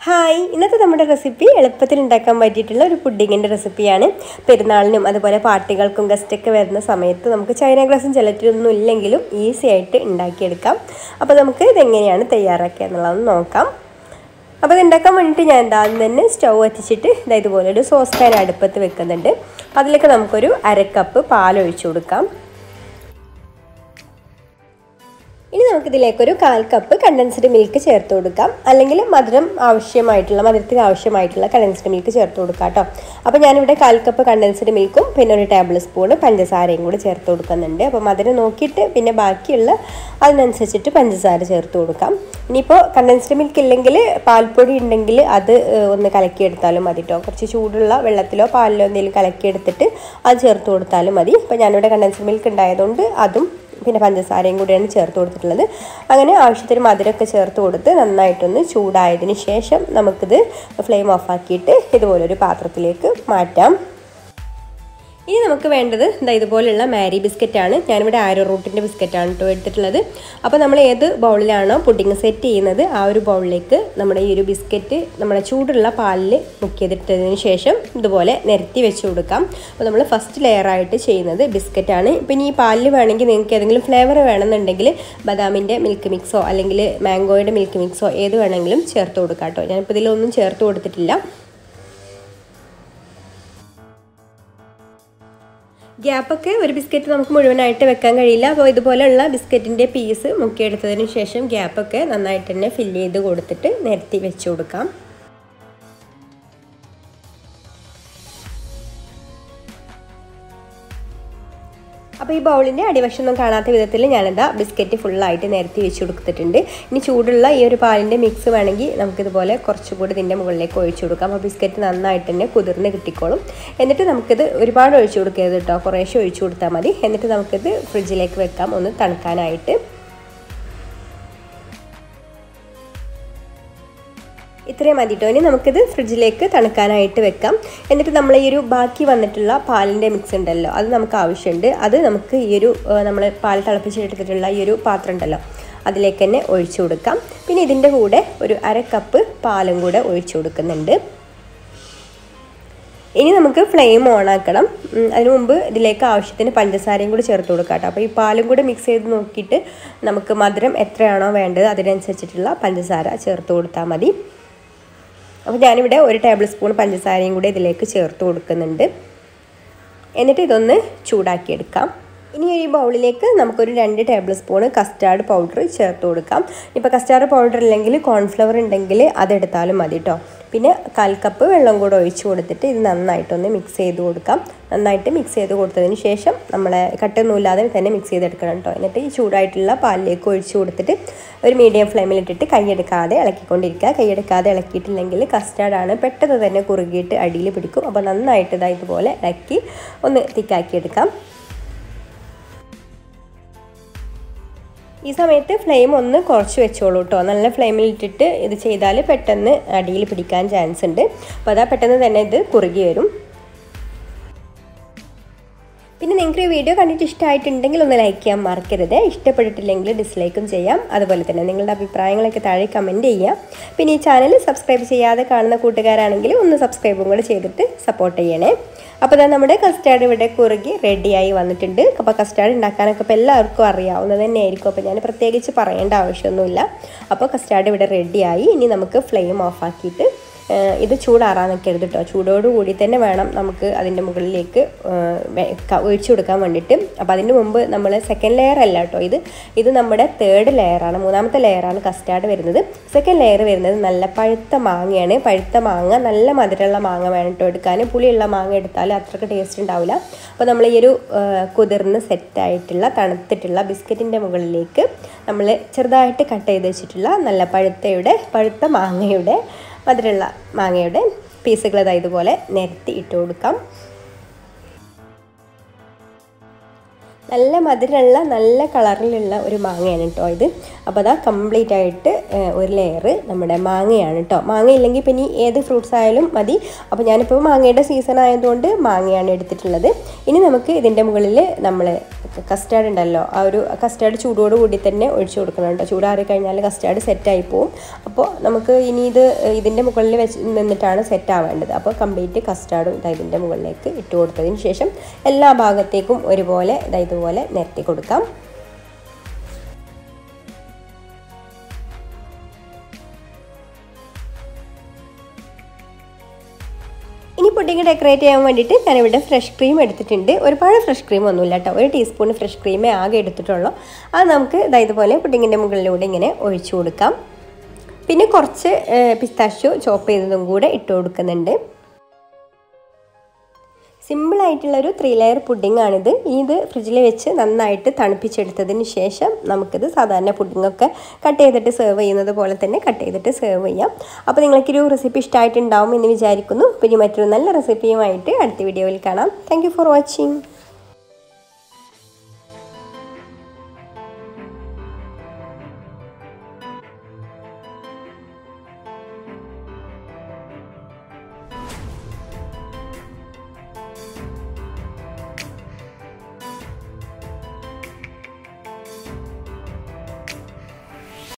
hi ഇന്നത്തെ നമ്മുടെ recipe എളുപ്പത്തിൽ ഉണ്ടാക്കാൻ പറ്റിയിട്ടുള്ള ഒരു പുഡിങ്ങിൻ്റെ റെസിപ്പിയാണ് പെരുന്നാളിനും അതുപോലെ പാർട്ടികൾക്കും ഗസ്റ്റൊക്കെ വരുന്ന സമയത്ത് നമുക്ക് ചൈന ഗ്ലാസും ജലറ്റിനൊന്നും ഇല്ലെങ്കിലും ഈസി ആയിട്ട് ഉണ്ടാക്കിയെടുക്കാം അപ്പോൾ നമുക്ക് ഇതെങ്ങനെയാണ് തയ്യാറാക്കുക എന്നുള്ളതൊന്ന് നോക്കാം അപ്പോൾ ഇത് ഉണ്ടാക്കാൻ വേണ്ടിയിട്ട് ഞാൻ എന്താ ആദ്യം തന്നെ സ്റ്റൗ കത്തിച്ചിട്ട് ഇതാ ഇതുപോലെ ഒരു സോസ് പാൻ അടുപ്പത്ത് വെക്കുന്നുണ്ട് അതിലേക്ക് നമുക്കൊരു അര കപ്പ് പാൽ ഒഴിച്ചു കൊടുക്കാം ഇനി നമുക്കിതിലേക്കൊരു കാൽ കപ്പ് കണ്ടൻസ്ഡ് മിൽക്ക് ചേർത്ത് കൊടുക്കാം അല്ലെങ്കിൽ മധുരം ആവശ്യമായിട്ടുള്ള മധുരത്തിന് ആവശ്യമായിട്ടുള്ള കണ്ടൻസ്ഡ് മിൽക്ക് ചേർത്ത് കൊടുക്കാം കേട്ടോ അപ്പോൾ ഞാനിവിടെ കാൽ കപ്പ് കണ്ടൻസ്ഡ് മിൽക്കും പിന്നെ ഒരു ടേബിൾ സ്പൂൺ പഞ്ചസാരയും കൂടി ചേർത്ത് കൊടുക്കുന്നുണ്ട് അപ്പോൾ മധുരം നോക്കിയിട്ട് പിന്നെ ബാക്കിയുള്ള അതിനനുസരിച്ചിട്ട് പഞ്ചസാര ചേർത്ത് കൊടുക്കാം ഇനിയിപ്പോൾ കണ്ടൻസ്ഡ് മിൽക്ക് ഇല്ലെങ്കിൽ പാൽപ്പൊടി ഉണ്ടെങ്കിൽ അത് ഒന്ന് കലക്കിയെടുത്താലും മതി കേട്ടോ കുറച്ച് ചൂടുള്ള വെള്ളത്തിലോ പാലിലോ എന്തെങ്കിലും കലക്കിയെടുത്തിട്ട് അത് ചേർത്ത് കൊടുത്താലും മതി അപ്പോൾ ഞാനിവിടെ കണ്ടൻസ്ഡ് മിൽക്ക് ഉണ്ടായതുകൊണ്ട് അതും പിന്നെ പഞ്ചസാരയും കൂടിയാണ് ചേർത്ത് കൊടുത്തിട്ടുള്ളത് അങ്ങനെ ആവശ്യത്തിന് മധുരമൊക്കെ ചേർത്ത് കൊടുത്ത് നന്നായിട്ടൊന്ന് ചൂടായതിന് ശേഷം നമുക്കിത് ഫ്ലെയിം ഓഫാക്കിയിട്ട് ഇതുപോലൊരു പാത്രത്തിലേക്ക് മാറ്റാം ഇനി നമുക്ക് വേണ്ടത് ഇതാ ഇതുപോലുള്ള മാരി ബിസ്ക്കറ്റാണ് ഞാനിവിടെ ആരോ റൂട്ടിൻ്റെ ബിസ്ക്കറ്റാണ് കേട്ടോ എടുത്തിട്ടുള്ളത് അപ്പോൾ നമ്മൾ ഏത് ബൗളിലാണോ പുഡിങ് സെറ്റ് ചെയ്യുന്നത് ആ ഒരു ബൗളിലേക്ക് നമ്മുടെ ഈ ഒരു ബിസ്ക്കറ്റ് നമ്മുടെ ചൂടുള്ള പാലിൽ മുക്കിയതിട്ടതിന് ശേഷം ഇതുപോലെ നിരത്തി വെച്ച് കൊടുക്കാം അപ്പോൾ നമ്മൾ ഫസ്റ്റ് ലെയറായിട്ട് ചെയ്യുന്നത് ബിസ്ക്കറ്റാണ് പിന്നെ ഈ പാലിൽ വേണമെങ്കിൽ നിങ്ങൾക്ക് ഏതെങ്കിലും ഫ്ലേവർ വേണമെന്നുണ്ടെങ്കിൽ ബദാമിൻ്റെ മിൽക്ക് മിക്സോ അല്ലെങ്കിൽ മാംഗോയുടെ മിൽക്ക് മിക്സോ ഏത് വേണമെങ്കിലും ചേർത്ത് കൊടുക്കാം കേട്ടോ ഞാനിപ്പോൾ ഇതിലൊന്നും ചേർത്ത് കൊടുത്തിട്ടില്ല ഗ്യാപ്പൊക്കെ ഒരു ബിസ്ക്കറ്റ് നമുക്ക് മുഴുവനായിട്ട് വെക്കാൻ കഴിയില്ല അപ്പോൾ ഇതുപോലെയുള്ള ബിസ്ക്കറ്റിൻ്റെ പീസ് മുക്കിയെടുത്തതിന് ശേഷം ഗ്യാപ്പൊക്കെ നന്നായിട്ട് തന്നെ ഫില്ല് ചെയ്ത് കൊടുത്തിട്ട് നിരത്തി വെച്ച് കൊടുക്കാം അപ്പോൾ ഈ ബൗളിൻ്റെ അടിവശമൊന്നും കാണാത്ത വിധത്തിൽ ഞാനിതാ ബിസ്ക്കറ്റ് ഫുള്ളായിട്ട് നിരത്തി വെച്ച് കൊടുത്തിട്ടുണ്ട് ഇനി ചൂടുള്ള ഈ ഒരു പാലിൻ്റെ മിക്സ് വേണമെങ്കിൽ നമുക്കിതുപോലെ കുറച്ചുകൂടി ഇതിൻ്റെ മുകളിലേക്ക് ഒഴിച്ചു കൊടുക്കാം അപ്പോൾ ബിസ്ക്കറ്റ് നന്നായിട്ട് തന്നെ കുതിർന്ന് കിട്ടിക്കോളും എന്നിട്ട് നമുക്കിത് ഒരുപാട് ഒഴിച്ചു കൊടുക്കരുത് കേട്ടോ കുറേശ്ശെ ഒഴിച്ചു കൊടുത്താൽ മതി എന്നിട്ട് നമുക്കിത് ഫ്രിഡ്ജിലേക്ക് വെക്കാം ഒന്ന് തണുക്കാനായിട്ട് ഇത്രയും മതി കേട്ടോ ഇനി നമുക്കിത് ഫ്രിഡ്ജിലേക്ക് തണുക്കാനായിട്ട് വെക്കാം എന്നിട്ട് നമ്മൾ ഈ ഒരു ബാക്കി വന്നിട്ടുള്ള പാലിൻ്റെ മിക്സ് ഉണ്ടല്ലോ അത് നമുക്ക് ആവശ്യമുണ്ട് അത് നമുക്ക് ഈ ഒരു നമ്മൾ പാൽ തിളപ്പിച്ചെടുത്തിട്ടുള്ള ഈ ഒരു പാത്രം ഉണ്ടല്ലോ അതിലേക്ക് തന്നെ ഒഴിച്ചു കൊടുക്കാം പിന്നെ ഇതിൻ്റെ കൂടെ ഒരു അര കപ്പ് പാലും കൂടെ ഒഴിച്ചു കൊടുക്കുന്നുണ്ട് ഇനി നമുക്ക് ഫ്ലെയിം ഓൺ ആക്കണം അതിനു മുമ്പ് ഇതിലേക്ക് ആവശ്യത്തിന് പഞ്ചസാരയും കൂടി ചേർത്ത് കൊടുക്കാം കേട്ടോ അപ്പോൾ ഈ പാലും കൂടെ മിക്സ് ചെയ്ത് നോക്കിയിട്ട് നമുക്ക് മധുരം എത്രയാണോ വേണ്ടത് അതിനനുസരിച്ചിട്ടുള്ള പഞ്ചസാര ചേർത്ത് കൊടുത്താൽ മതി അപ്പോൾ ഞാനിവിടെ ഒരു ടേബിൾ സ്പൂൺ പഞ്ചസാരയും കൂടി ഇതിലേക്ക് ചേർത്ത് കൊടുക്കുന്നുണ്ട് എന്നിട്ട് ഇതൊന്ന് ചൂടാക്കിയെടുക്കാം ഇനി ഈ ബൗളിലേക്ക് നമുക്കൊരു രണ്ട് ടേബിൾ സ്പൂൺ കസ്റ്റാർഡ് പൗഡർ ചേർത്ത് കൊടുക്കാം ഇപ്പോൾ കസ്റ്റാർഡ് പൗഡർ ഇല്ലെങ്കിൽ കോൺഫ്ലവർ ഉണ്ടെങ്കിൽ അതെടുത്താലും മതി കേട്ടോ പിന്നെ കാൽ കപ്പ് വെള്ളം കൂടെ ഒഴിച്ചു കൊടുത്തിട്ട് ഇത് നന്നായിട്ടൊന്ന് മിക്സ് ചെയ്ത് കൊടുക്കാം നന്നായിട്ട് മിക്സ് ചെയ്ത് കൊടുത്തതിന് ശേഷം നമ്മളെ കട്ടൊന്നുമില്ലാതെ തന്നെ മിക്സ് ചെയ്തെടുക്കണം കേട്ടോ എന്നിട്ട് ഈ ചൂടായിട്ടുള്ള പാലിലേക്ക് ഒഴിച്ചു കൊടുത്തിട്ട് ഒരു മീഡിയം ഫ്ലെയിമിൽ ഇട്ടിട്ട് കൈയെടുക്കാതെ ഇളക്കിക്കൊണ്ടിരിക്കുക കൈയെടുക്കാതെ ഇളക്കിയിട്ടില്ലെങ്കിൽ കസ്റ്റാർഡാണ് പെട്ടെന്ന് തന്നെ കുറുകിയിട്ട് അടിയിൽ പിടിക്കും അപ്പോൾ നന്നായിട്ട് ഇതാ ഇതുപോലെ ഇളക്കി ഒന്ന് തിക്കാക്കിയെടുക്കാം ഈ സമയത്ത് ഫ്ലെയിം ഒന്ന് കുറച്ച് വെച്ചോളൂ കേട്ടോ നല്ല ഫ്ലെയിമിൽ ഇട്ടിട്ട് ഇത് ചെയ്താൽ പെട്ടെന്ന് അടിയിൽ പിടിക്കാൻ ചാൻസ് ഉണ്ട് അപ്പോൾ അതാ പെട്ടെന്ന് തന്നെ ഇത് കുറുകി വരും പിന്നെ നിങ്ങൾക്ക് ഈ വീഡിയോ കണ്ടിട്ട് ഇഷ്ടമായിട്ടുണ്ടെങ്കിൽ ഒന്ന് ലൈക്ക് ചെയ്യാൻ മറക്കരുത് ഇഷ്ടപ്പെട്ടിട്ടില്ലെങ്കിൽ ഡിസ്ലൈക്കും ചെയ്യാം അതുപോലെ തന്നെ നിങ്ങളുടെ അഭിപ്രായങ്ങളൊക്കെ താഴെ കമൻറ്റ് ചെയ്യാം പിന്നെ ഈ ചാനൽ സബ്സ്ക്രൈബ് ചെയ്യാതെ കാണുന്ന കൂട്ടുകാരാണെങ്കിൽ ഒന്ന് സബ്സ്ക്രൈബും കൂടെ ചെയ്തിട്ട് സപ്പോർട്ട് ചെയ്യണേ അപ്പോൾ തന്നെ നമ്മുടെ കസ്റ്റാർഡ് ഇവിടെ കുറുകി റെഡിയായി വന്നിട്ടുണ്ട് അപ്പോൾ കസ്റ്റാർഡ് ഉണ്ടാക്കാനൊക്കെ ഇപ്പോൾ എല്ലാവർക്കും അറിയാവുന്നത് തന്നെയായിരിക്കും അപ്പോൾ ഞാൻ പ്രത്യേകിച്ച് പറയേണ്ട ആവശ്യമൊന്നുമില്ല അപ്പോൾ കസ്റ്റാർഡ് ഇവിടെ റെഡിയായി ഇനി നമുക്ക് ഫ്ലെയിം ഓഫാക്കിയിട്ട് ഇത് ചൂടാറാൻ നിൽക്കരുത് കേട്ടോ ചൂടോടുകൂടി തന്നെ വേണം നമുക്ക് അതിൻ്റെ മുകളിലേക്ക് ഒഴിച്ചു കൊടുക്കാൻ വേണ്ടിയിട്ട് അപ്പോൾ അതിന് മുമ്പ് നമ്മൾ സെക്കൻഡ് ലെയർ അല്ല കേട്ടോ ഇത് ഇത് നമ്മുടെ തേർഡ് ലെയറാണ് മൂന്നാമത്തെ ലെയറാണ് കസ്റ്റാർഡ് വരുന്നത് സെക്കൻഡ് ലെയർ വരുന്നത് നല്ല പഴുത്ത മാങ്ങയാണ് പഴുത്ത മാങ്ങ നല്ല മധുരമുള്ള മാങ്ങ വേണം കേട്ടോ എടുക്കാൻ പുളിയുള്ള മാങ്ങ എടുത്താൽ അത്രയ്ക്ക് ടേസ്റ്റ് ഉണ്ടാവില്ല അപ്പോൾ നമ്മൾ ഈ ഒരു കുതിർന്ന് സെറ്റായിട്ടുള്ള തണുത്തിട്ടുള്ള ബിസ്ക്കറ്റിൻ്റെ മുകളിലേക്ക് നമ്മൾ ചെറുതായിട്ട് കട്ട് ചെയ്ത് വെച്ചിട്ടുള്ള നല്ല പഴുത്തയുടെ പഴുത്ത മാങ്ങയുടെ മധുരമുള്ള മാങ്ങയുടെ പീസുകൾ ഇതാ ഇതുപോലെ നിരത്തി ഇട്ട് കൊടുക്കാം നല്ല മധുരമുള്ള നല്ല കളറിലുള്ള ഒരു മാങ്ങയാണ് കേട്ടോ ഇത് അപ്പോൾ അതാ കംപ്ലീറ്റ് ആയിട്ട് ഒരു ലെയർ നമ്മുടെ മാങ്ങയാണ് കേട്ടോ മാങ്ങ ഇല്ലെങ്കിൽ പിന്നെ ഏത് ഫ്രൂട്ട്സ് ആയാലും മതി അപ്പോൾ ഞാനിപ്പോൾ മാങ്ങയുടെ സീസൺ ആയതുകൊണ്ട് മാങ്ങയാണ് എടുത്തിട്ടുള്ളത് ഇനി നമുക്ക് ഇതിൻ്റെ മുകളിൽ നമ്മൾ കസ്റ്റാർഡ് ഉണ്ടല്ലോ ആ ഒരു കസ്റ്റാർഡ് ചൂടോട് കൂടി തന്നെ ഒഴിച്ചു കൊടുക്കുന്നുണ്ട് ചൂടാറി കഴിഞ്ഞാൽ കസ്റ്റാർഡ് സെറ്റായി പോവും അപ്പോൾ നമുക്ക് ഇനി ഇത് ഇതിൻ്റെ മുകളിൽ വെച്ച് നിന്നിട്ടാണ് സെറ്റ് ആവേണ്ടത് അപ്പോൾ കംപ്ലീറ്റ് കസ്റ്റാർഡും ഇതാ ഇതിൻ്റെ മുകളിലേക്ക് ഇട്ട് കൊടുത്തതിന് ശേഷം എല്ലാ ഭാഗത്തേക്കും ഒരുപോലെ ഇതാ ഇതുപോലെ നിരത്തി കൊടുക്കാം ഇനി പുഡിങ് ഡെക്കറേറ്റ് ചെയ്യാൻ വേണ്ടിയിട്ട് ഞാനിവിടെ ഫ്രഷ് ക്രീം എടുത്തിട്ടുണ്ട് ഒരുപാട് ഫ്രഷ് ക്രീം ഒന്നുമില്ല കേട്ടോ ഒരു ടീസ്പൂൺ ഫ്രഷ് ക്രീമേ ആകെ എടുത്തിട്ടുള്ളൂ അത് നമുക്ക് ഇതാ ഇതുപോലെ പുഡിങ്ങിൻ്റെ മുകളിലൂടെ ഇങ്ങനെ ഒഴിച്ചു കൊടുക്കാം പിന്നെ കുറച്ച് പിസ്താഷ്യോ ചോപ്പ് ചെയ്തതും കൂടെ ഇട്ട് കൊടുക്കുന്നുണ്ട് സിമ്പിളായിട്ടുള്ളൊരു ത്രീ ലെയർ പുഡിംഗ് ആണിത് ഇത് ഫ്രിഡ്ജിൽ വെച്ച് നന്നായിട്ട് തണുപ്പിച്ചെടുത്തതിന് ശേഷം നമുക്കിത് സാധാരണ പുഡിങ്ങൊക്കെ കട്ട് ചെയ്തിട്ട് സെർവ് ചെയ്യുന്നത് പോലെ തന്നെ കട്ട് ചെയ്തിട്ട് സെർവ് ചെയ്യാം അപ്പോൾ നിങ്ങൾക്കൊരു റെസിപ്പി ഇഷ്ടമായിട്ടുണ്ടാവും എന്ന് വിചാരിക്കുന്നു പിന്നെ മറ്റൊരു നല്ല റെസിപ്പിയുമായിട്ട് അടുത്ത വീഡിയോയിൽ കാണാം താങ്ക് ഫോർ വാച്ചിങ്